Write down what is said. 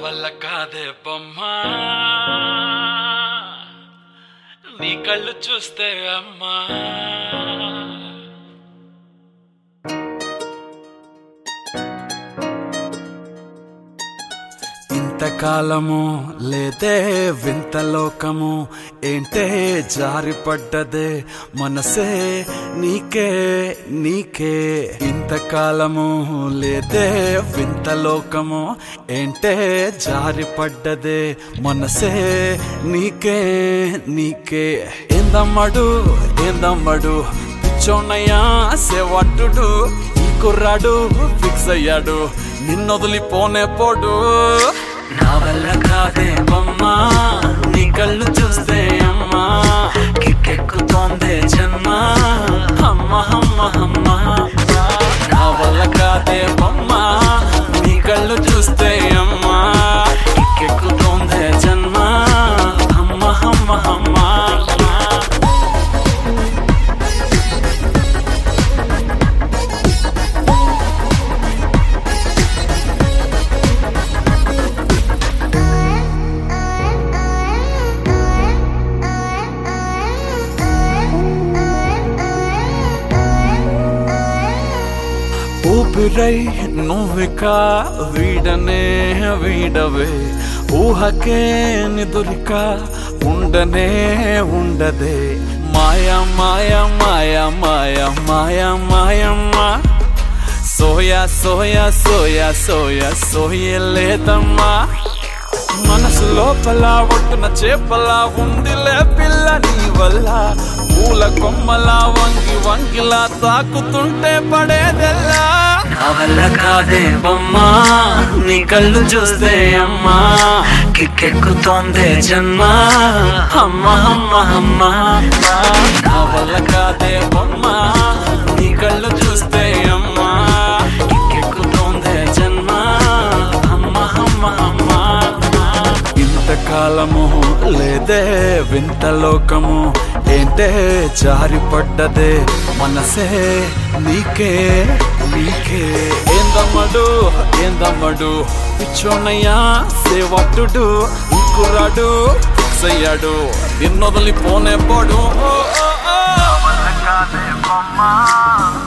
వల్ల కాదే బొమ్మా నీ కళ్ళు చూస్తే అమ్మా ఇంతకాలము లేదే వింత లోకము ఏంటే జారిపడ్డదే మనసే నీకే నీకే ఇంతకాలము లేదే వింత లోకము ఏంటే జారిపడ్డదే మనసే నీకే నీకే ఏందమ్మడు ఏందమ్మడు పిచ్చోన్నయ్యా సేవట్టుడు ఈ కుర్రాడు ఫిక్స్ అయ్యాడు నిన్నొదిలిపోనే పోడు నా వల్ల కాదే బొమ్మా నీ కళ్ళు చూస్తే అమ్మా కిక్కెక్కుతోందే జన్మ అమ్మ అమ్మ అమ్మ నా వల్ల కాదే బొమ్మా నీ కళ్ళు చూస్తే అమ్మా కిక్కెక్కుతోందే జన్మ అమ్మ అమ్మ అమ్మ ఊపిరై నువ్విక వీడనే వీడవే ఊహకే నిదురిక ఉండనే ఉండదే మాయా మాయా మాయా మాయా మాయా మాయమ్మా సోయా సోయా సోయా సోయా సోయలేదమ్మా మనసు లోపల ఒట్టున చేపలా ఉందిలే పిల్ల నీ వల్ల పూల కొమ్మలా వంగి వంగిలా తాకుతుంటే పడేదెల్లా నా వల్ల కాదే బొమ్మా నీ కళ్ళు చూస్తే అమ్మా కిక్కెక్కుతోందే జన్మ అమ్మ అమ్మ అమ్మ నా వల్ల కాదే బొమ్మా నీ కళ్ళు చూస్తే అమ్మా కిక్కెక్కుతోందే జన్మ అమ్మ అమ్మ అమ్మ ఇంతకాలము లేదే వింత లోకము ఏంటే జారిపడ్డదే మనసే నీకే నీకే ఏందమ్మడు ఏందమ్మడు పిచ్చోనయ్యా సేవట్టుడు ఇంకురాడు ఫిక్స్ అయ్యాడు నిన్నొదిలిపోనే పోడు ఓ, ఓ, ఓ.